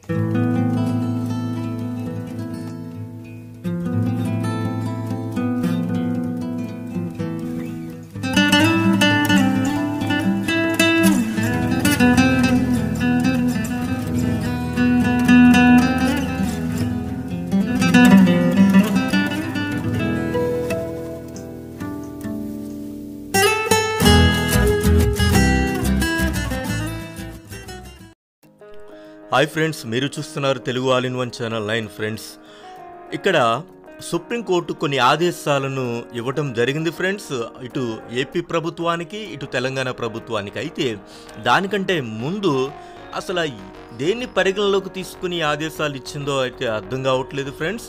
hi friends మీరు చూస్తున్నారు Telugu all in one channel nine friends ఇక్కడ సుప్రీంకోర్టు కొన్ని ఆదేశాలను ఇవ్వటం జరిగింది ఫ్రెండ్స్ ఇటు ఏపీ ప్రభుత్వానికి ఇటు తెలంగాణ ప్రభుత్వానికి అయితే దానికంటే ముందు అసలు దేన్ని పరిగణలోకి తీసుకుని ఆదేశాలు ఇచ్చిందో అయితే అర్థం కావట్లేదు ఫ్రెండ్స్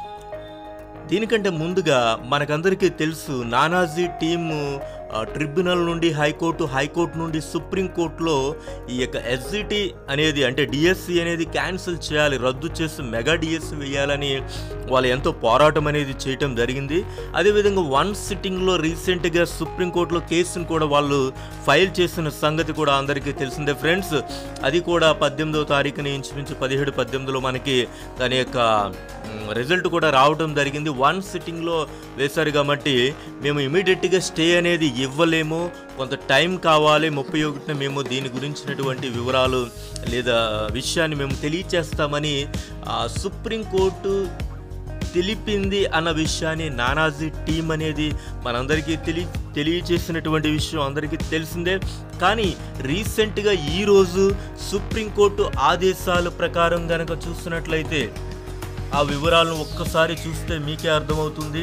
దీనికంటే ముందుగా మనకందరికీ తెలుసు నానాజీ టీము ఆ, ట్రిబ్యునల్ నుండి హైకోర్టు హైకోర్టు నుండి సుప్రీంకోర్టులో ఈ యొక్క ఎస్జిటి అనేది అంటే డిఎస్సి అనేది క్యాన్సిల్ చేయాలి రద్దు చేసి మెగా డిఎస్సి వేయాలని వాళ్ళు ఎంతో పోరాటం అనేది చేయటం జరిగింది అదేవిధంగా వన్ సిట్టింగ్లో రీసెంట్గా సుప్రీంకోర్టులో కేసును కూడా వాళ్ళు ఫైల్ చేసిన సంగతి కూడా అందరికీ తెలిసిందే ఫ్రెండ్స్ అది కూడా పద్దెనిమిదవ తారీఖుని ఇంచుమించు పదిహేడు పద్దెనిమిదిలో మనకి దాని యొక్క మ్, రిజల్ట్ కూడా రావడం జరిగింది వన్ సిట్టింగ్లో వేశారు కాబట్టి మేము ఇమీడియట్గా స్టే అనేది ఇవ్వలేము కొంత టైం కావాలి ముప్పై ఒకటిన మేము దీని గురించినటువంటి వివరాలు లేదా విషయాన్ని మేము తెలియచేస్తామని ఆ, సుప్రీంకోర్టు తెలిపింది అన్న విషయాన్ని నానాజీ టీం అనేది మనందరికీ తెలి తెలియచేసినటువంటి విషయం అందరికీ తెలిసిందే కానీ రీసెంట్గా ఈరోజు సుప్రీంకోర్టు ఆదేశాల ప్రకారం గనక చూస్తున్నట్లయితే ఆ వివరాలను ఒక్కసారి చూస్తే మీకే అర్థమవుతుంది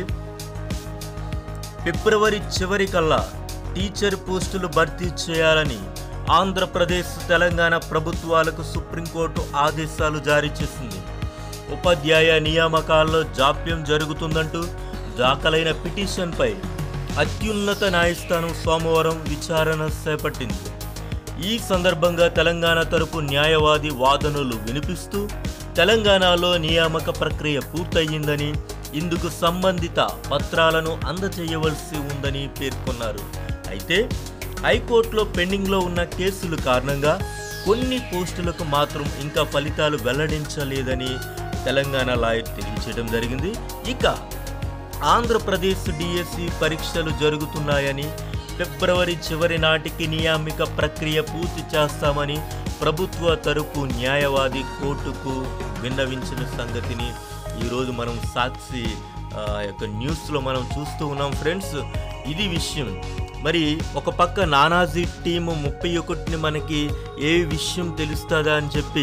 ఫిబ్రవరి చివరి కల్లా టీచర్ పోస్టులు భర్తీ చేయాలని ఆంధ్రప్రదేశ్ తెలంగాణ ప్రభుత్వాలకు సుప్రీంకోర్టు ఆదేశాలు జారీ చేసింది ఉపాధ్యాయ నియామకాల్లో జాప్యం జరుగుతుందంటూ దాఖలైన పిటిషన్పై అత్యున్నత న్యాయస్థానం సోమవారం విచారణ చేపట్టింది ఈ సందర్భంగా తెలంగాణ తరపు న్యాయవాది వాదనలు వినిపిస్తూ తెలంగాణలో నియామక ప్రక్రియ పూర్తయిందని ఇందుకు సంబంధిత పత్రాలను అందజేయవలసి ఉందని పేర్కొన్నారు అయితే హైకోర్టులో పెండింగ్లో ఉన్న కేసుల కారణంగా కొన్ని పోస్టులకు మాత్రం ఇంకా ఫలితాలు వెల్లడించలేదని తెలంగాణ లాయర్ తెలియచేయడం జరిగింది ఇక ఆంధ్రప్రదేశ్ డిఎస్సి పరీక్షలు జరుగుతున్నాయని ఫిబ్రవరి చివరి నాటికి నియామిక ప్రక్రియ పూర్తి చేస్తామని ప్రభుత్వ తరపు న్యాయవాది కోర్టుకు విన్నవించిన సంగతిని ఈరోజు మనం సాక్షి ఆ, యొక్క న్యూస్లో మనం చూస్తూ ఉన్నాం ఫ్రెండ్స్ ఇది విషయం మరి ఒక పక్క నానాజీ టీము ముప్పై ఒకటిని మనకి ఏ విషయం తెలుస్తుందా అని చెప్పి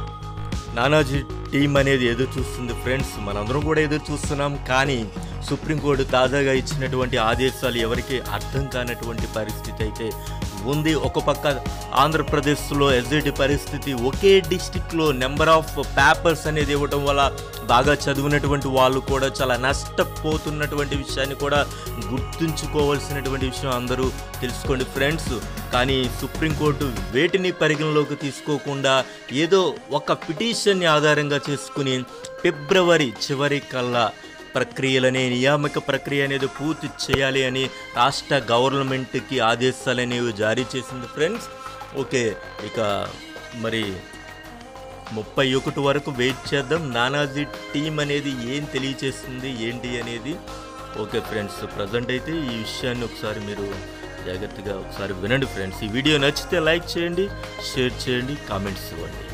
నానాజీ టీం అనేది ఎదురు చూస్తుంది ఫ్రెండ్స్ మనందరం కూడా ఎదురు చూస్తున్నాం కానీ సుప్రీంకోర్టు తాజాగా ఇచ్చినటువంటి ఆదేశాలు ఎవరికి అర్థం కానటువంటి పరిస్థితి అయితే ఉంది ఒక పక్క ఆంధ్రప్రదేశ్లో ఎస్ఐటి పరిస్థితి ఒకే డిస్టిక్లో నెంబర్ ఆఫ్ పేపర్స్ అనేది ఇవ్వటం వల్ల బాగా చదివినటువంటి వాళ్ళు కూడా చాలా నష్టపోతున్నటువంటి విషయాన్ని కూడా గుర్తుంచుకోవాల్సినటువంటి విషయం అందరూ తెలుసుకోండి ఫ్రెండ్స్ కానీ సుప్రీంకోర్టు వేటిని పరిగణలోకి తీసుకోకుండా ఏదో ఒక పిటిషన్ని ఆధారంగా చేసుకుని ఫిబ్రవరి చివరి కల్లా ప్రక్రియలనే నియామక ప్రక్రియ అనేది పూర్తి చేయాలి అని రాష్ట్ర గవర్నమెంట్కి ఆదేశాలు అనేవి జారీ చేసింది ఫ్రెండ్స్ ఓకే ఇక మరి ముప్పై ఒకటి వరకు వెయిట్ చేద్దాం నానాజీ టీం అనేది ఏం తెలియచేస్తుంది ఏంటి అనేది ఓకే ఫ్రెండ్స్ ప్రజెంట్ అయితే ఈ విషయాన్ని ఒకసారి మీరు జాగ్రత్తగా ఒకసారి వినండి ఫ్రెండ్స్ ఈ వీడియో నచ్చితే లైక్ చేయండి షేర్ చేయండి కామెంట్స్ ఇవ్వండి